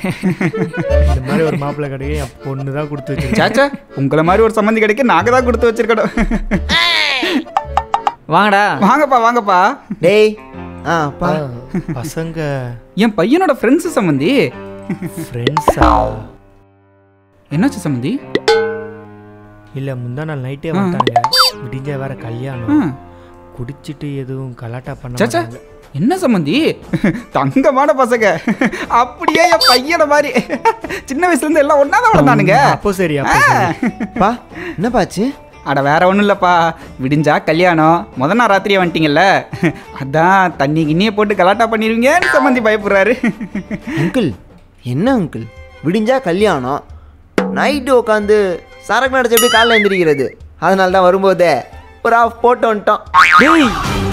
இந்த மாதிரி ஒரு மாப்பிள்ளை கிடைக்க என் பொண்ணு தான் கொடுத்து வச்சிருக்கேன் சாச்சா உங்களை மாதிரி ஒரு சம்மந்தி கிடைக்க நாங்கள் தான் கொடுத்து வச்சிருக்கணும் வாங்கடா வாங்கப்பா வாங்கப்பா டேய் ஆ பா பசங்க என் பையனோட ஃப்ரெண்ட்ஸு சம்மந்தி ஃப்ரெண்ட்ஸா என்னாச்சு சம்மந்தி இல்ல முந்தா நாள் நைட்டே வந்தாங்க விடிஞ்ச வேற கல்யாணம் ஆ. குடிச்சிட்டு எதுவும் கலாட்டா பண்ண சாச்சா மாட்டாங்க. என்ன சம்மந்தி தங்கமான பசங்க அப்படியே என் பையனை மாதிரி சின்ன வயசுல இருந்து எல்லாம் ஒன்னா தான் வளர்ந்தானுங்க அப்போ சரி அப்போ சரி. பா என்னப்பாச்சு அட வேற ஒன்றும் இல்லைப்பா விடிஞ்சா கல்யாணம் முத நாள் ராத்திரியே வந்துட்டீங்கல்ல அதான் தண்ணி கிண்ணியை போட்டு கலாட்டா பண்ணிடுவீங்கன்னு சம்மந்தி பயப்படுறாரு அங்கிள் என்ன அங்கிள் விடிஞ்சா கல்யாணம் நைட்டு உட்காந்து சரக்கு நடிச்சு எப்படி காலைல எந்திரிக்கிறது அதனால தான் வரும்போதே ஒரு ஆஃப் போட்டு வந்துட்டோம் டேய்